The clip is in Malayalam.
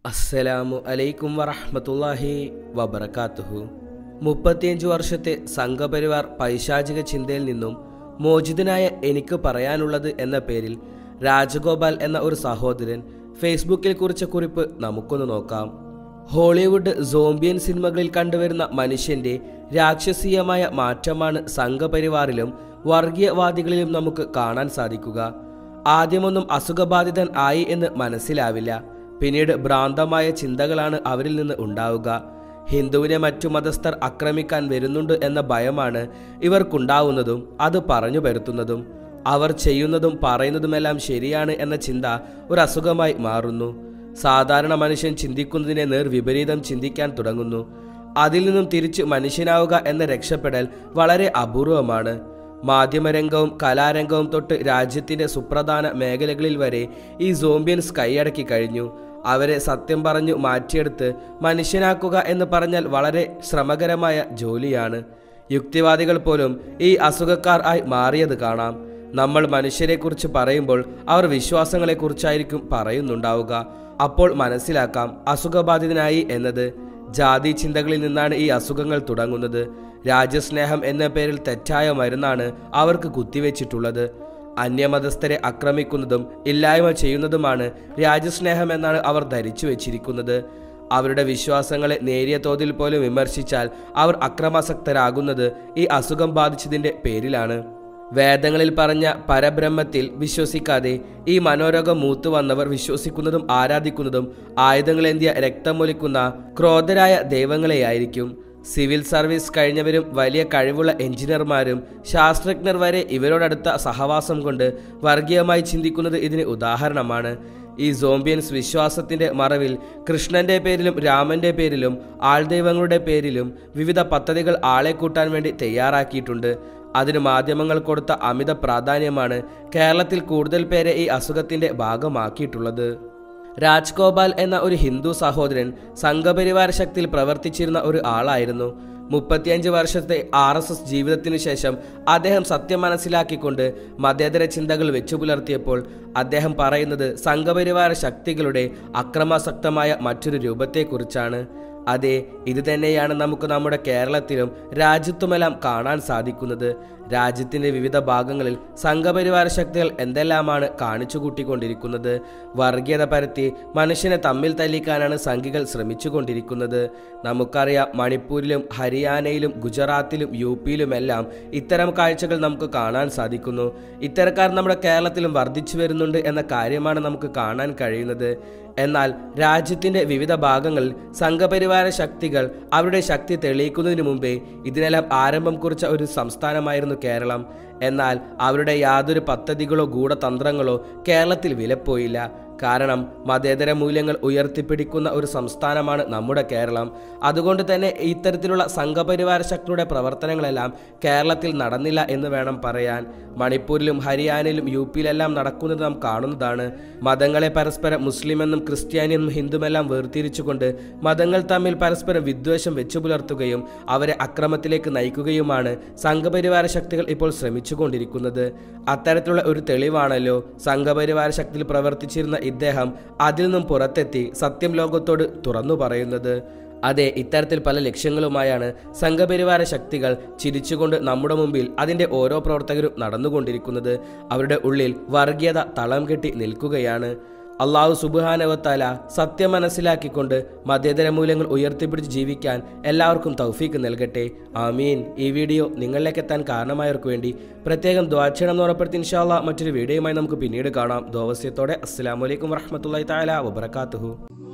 അസ്സലാമു അലൈക്കും വറഹ്മത്തുള്ളാഹി വബറകാതുഹു മുപ്പത്തിയഞ്ച് വർഷത്തെ സംഘപരിവാർ പൈശാചിക ചിന്തയിൽ നിന്നും മോചിതനായ എനിക്ക് പറയാനുള്ളത് എന്ന പേരിൽ രാജഗോപാൽ എന്ന ഒരു സഹോദരൻ ഫേസ്ബുക്കിൽ കുറിച്ച കുറിപ്പ് നമുക്കൊന്ന് നോക്കാം ഹോളിവുഡ് സോംബിയൻ സിനിമകളിൽ കണ്ടുവരുന്ന മനുഷ്യന്റെ രാക്ഷസീയമായ മാറ്റമാണ് സംഘപരിവാറിലും വർഗീയവാദികളിലും നമുക്ക് കാണാൻ സാധിക്കുക ആദ്യമൊന്നും അസുഖബാധിതൻ ആയി എന്ന് മനസ്സിലാവില്ല പിന്നീട് ഭ്രാന്തമായ ചിന്തകളാണ് അവരിൽ നിന്ന് ഉണ്ടാവുക ഹിന്ദുവിനെ മറ്റു മതസ്ഥർ ആക്രമിക്കാൻ വരുന്നുണ്ട് എന്ന ഭയമാണ് ഇവർക്കുണ്ടാവുന്നതും അത് പറഞ്ഞു വരുത്തുന്നതും അവർ ചെയ്യുന്നതും പറയുന്നതുമെല്ലാം ശരിയാണ് എന്ന ചിന്ത ഒരു അസുഖമായി മാറുന്നു സാധാരണ മനുഷ്യൻ ചിന്തിക്കുന്നതിനെ നേർ വിപരീതം ചിന്തിക്കാൻ തുടങ്ങുന്നു അതിൽ നിന്നും തിരിച്ച് മനുഷ്യനാവുക എന്ന രക്ഷപ്പെടൽ വളരെ അപൂർവമാണ് മാധ്യമരംഗവും കലാരംഗവും തൊട്ട് രാജ്യത്തിന്റെ സുപ്രധാന മേഖലകളിൽ വരെ ഈ സോംബിയൻസ് കൈയടക്കി കഴിഞ്ഞു അവരെ സത്യം പറഞ്ഞു മാറ്റിയെടുത്ത് മനുഷ്യനാക്കുക എന്ന് പറഞ്ഞാൽ വളരെ ശ്രമകരമായ ജോലിയാണ് യുക്തിവാദികൾ പോലും ഈ അസുഖക്കാർ ആയി മാറിയത് കാണാം നമ്മൾ മനുഷ്യരെക്കുറിച്ച് പറയുമ്പോൾ അവർ വിശ്വാസങ്ങളെക്കുറിച്ചായിരിക്കും പറയുന്നുണ്ടാവുക അപ്പോൾ മനസ്സിലാക്കാം അസുഖബാധിതനായി എന്നത് ജാതി ചിന്തകളിൽ നിന്നാണ് ഈ അസുഖങ്ങൾ തുടങ്ങുന്നത് രാജ്യസ്നേഹം എന്ന പേരിൽ തെറ്റായ മരുന്നാണ് അവർക്ക് കുത്തിവെച്ചിട്ടുള്ളത് അന്യമതസ്ഥരെ ആക്രമിക്കുന്നതും ഇല്ലായ്മ ചെയ്യുന്നതുമാണ് രാജ്യസ്നേഹം എന്നാണ് അവർ ധരിച്ചു വെച്ചിരിക്കുന്നത് അവരുടെ വിശ്വാസങ്ങളെ നേരിയ തോതിൽ പോലും വിമർശിച്ചാൽ അവർ അക്രമാസക്തരാകുന്നത് ഈ അസുഖം ബാധിച്ചതിന്റെ പേരിലാണ് വേദങ്ങളിൽ പറഞ്ഞ പരബ്രഹ്മത്തിൽ വിശ്വസിക്കാതെ ഈ മനോരോഗം മൂത്തു വന്നവർ വിശ്വസിക്കുന്നതും ആരാധിക്കുന്നതും ആയുധങ്ങളേന്തിയ രക്തമൊലിക്കുന്ന ക്രോധരായ ദൈവങ്ങളെയായിരിക്കും സിവിൽ സർവീസ് കഴിഞ്ഞവരും വലിയ കഴിവുള്ള എഞ്ചിനീയർമാരും ശാസ്ത്രജ്ഞർ വരെ ഇവരോടടുത്ത സഹവാസം കൊണ്ട് വർഗീയമായി ചിന്തിക്കുന്നത് ഇതിന് ഉദാഹരണമാണ് ഈ സോംബിയൻസ് വിശ്വാസത്തിന്റെ മറവിൽ കൃഷ്ണന്റെ പേരിലും രാമന്റെ പേരിലും ആൾദൈവങ്ങളുടെ പേരിലും വിവിധ പദ്ധതികൾ ആളെ കൂട്ടാൻ വേണ്ടി തയ്യാറാക്കിയിട്ടുണ്ട് അതിന് മാധ്യമങ്ങൾ കൊടുത്ത അമിത പ്രാധാന്യമാണ് കേരളത്തിൽ കൂടുതൽ പേരെ ഈ അസുഖത്തിന്റെ ഭാഗമാക്കിയിട്ടുള്ളത് രാജ്ഗോപാൽ എന്ന ഒരു ഹിന്ദു സഹോദരൻ സംഘപരിവാര ശക്തിയിൽ പ്രവർത്തിച്ചിരുന്ന ഒരു ആളായിരുന്നു മുപ്പത്തിയഞ്ച് വർഷത്തെ ആർ എസ് എസ് ജീവിതത്തിനു ശേഷം അദ്ദേഹം സത്യം മനസ്സിലാക്കിക്കൊണ്ട് മതേതര ചിന്തകൾ വെച്ചു പുലർത്തിയപ്പോൾ അദ്ദേഹം പറയുന്നത് സംഘപരിവാര ശക്തികളുടെ അക്രമാസക്തമായ മറ്റൊരു രൂപത്തെക്കുറിച്ചാണ് അതെ ഇത് തന്നെയാണ് നമുക്ക് നമ്മുടെ കേരളത്തിലും രാജ്യത്തുമെല്ലാം കാണാൻ സാധിക്കുന്നത് രാജ്യത്തിന്റെ വിവിധ ഭാഗങ്ങളിൽ സംഘപരിവാര ശക്തികൾ എന്തെല്ലാമാണ് കാണിച്ചു കൂട്ടിക്കൊണ്ടിരിക്കുന്നത് വർഗീയത പരത്തി മനുഷ്യനെ തമ്മിൽ തല്ലിക്കാനാണ് സംഘികൾ ശ്രമിച്ചുകൊണ്ടിരിക്കുന്നത് നമുക്കറിയാം മണിപ്പൂരിലും ഹരിയാനയിലും ഗുജറാത്തിലും യു പിയിലുമെല്ലാം ഇത്തരം കാഴ്ചകൾ നമുക്ക് കാണാൻ സാധിക്കുന്നു ഇത്തരക്കാർ നമ്മുടെ കേരളത്തിലും വർദ്ധിച്ചു വരുന്നുണ്ട് എന്ന കാര്യമാണ് നമുക്ക് കാണാൻ കഴിയുന്നത് എന്നാൽ രാജ്യത്തിന്റെ വിവിധ ഭാഗങ്ങളിൽ സംഘപരിവാര ശക്തികൾ അവരുടെ ശക്തി തെളിയിക്കുന്നതിന് മുമ്പേ ഇതിനെല്ലാം ആരംഭം കുറിച്ച ഒരു സംസ്ഥാനമായിരുന്നു കേരളം എന്നാൽ അവരുടെ യാതൊരു പദ്ധതികളോ ഗൂഢതന്ത്രങ്ങളോ കേരളത്തിൽ വിലപ്പോയില്ല കാരണം മതേതര മൂല്യങ്ങൾ ഉയർത്തിപ്പിടിക്കുന്ന ഒരു സംസ്ഥാനമാണ് നമ്മുടെ കേരളം അതുകൊണ്ട് തന്നെ ഇത്തരത്തിലുള്ള സംഘപരിവാര ശക്തിയുടെ പ്രവർത്തനങ്ങളെല്ലാം കേരളത്തിൽ നടന്നില്ല എന്ന് വേണം പറയാൻ മണിപ്പൂരിലും ഹരിയാനയിലും യു പിയിലെല്ലാം നടക്കുന്നത് നാം കാണുന്നതാണ് മതങ്ങളെ പരസ്പരം മുസ്ലിമെന്നും ക്രിസ്ത്യാനിയെന്നും ഹിന്ദുമെല്ലാം വേർതിരിച്ചുകൊണ്ട് മതങ്ങൾ തമ്മിൽ പരസ്പരം വിദ്വേഷം വെച്ചു പുലർത്തുകയും അവരെ അക്രമത്തിലേക്ക് നയിക്കുകയുമാണ് സംഘപരിവാര ശക്തികൾ ഇപ്പോൾ ശ്രമിച്ചുകൊണ്ടിരിക്കുന്നത് അത്തരത്തിലുള്ള ഒരു തെളിവാണല്ലോ സംഘപരിവാര ശക്തിയിൽ പ്രവർത്തിച്ചിരുന്ന ഇദ്ദേഹം അതിൽ നിന്നും പുറത്തെത്തി സത്യം ലോകത്തോട് തുറന്നു പറയുന്നത് അതെ ഇത്തരത്തിൽ പല ലക്ഷ്യങ്ങളുമായാണ് സംഘപരിവാര ശക്തികൾ ചിരിച്ചുകൊണ്ട് നമ്മുടെ മുമ്പിൽ അതിൻ്റെ ഓരോ പ്രവർത്തകരും നടന്നുകൊണ്ടിരിക്കുന്നത് അവരുടെ ഉള്ളിൽ വർഗീയത തളം കെട്ടി നിൽക്കുകയാണ് അള്ളാഹു സുബാനവത്താല സത്യം മനസ്സിലാക്കിക്കൊണ്ട് മതേതര മൂല്യങ്ങൾ ഉയർത്തിപ്പിടിച്ച് ജീവിക്കാൻ എല്ലാവർക്കും തൗഫീക്ക് നൽകട്ടെ ആമീൻ ഈ വീഡിയോ നിങ്ങളിലേക്ക് എത്താൻ കാരണമായവർക്ക് വേണ്ടി പ്രത്യേകം ദ്വാക്ഷണം എന്ന് ഉറപ്പെടുത്തി ഇൻഷാല്ല മറ്റൊരു വീഡിയോയുമായി നമുക്ക് പിന്നീട് കാണാം ദോവസ്യത്തോടെ അസ്സാം വലൈക്കും വറഹമത്തല്ലാ താല വബർക്കാത്തുഹു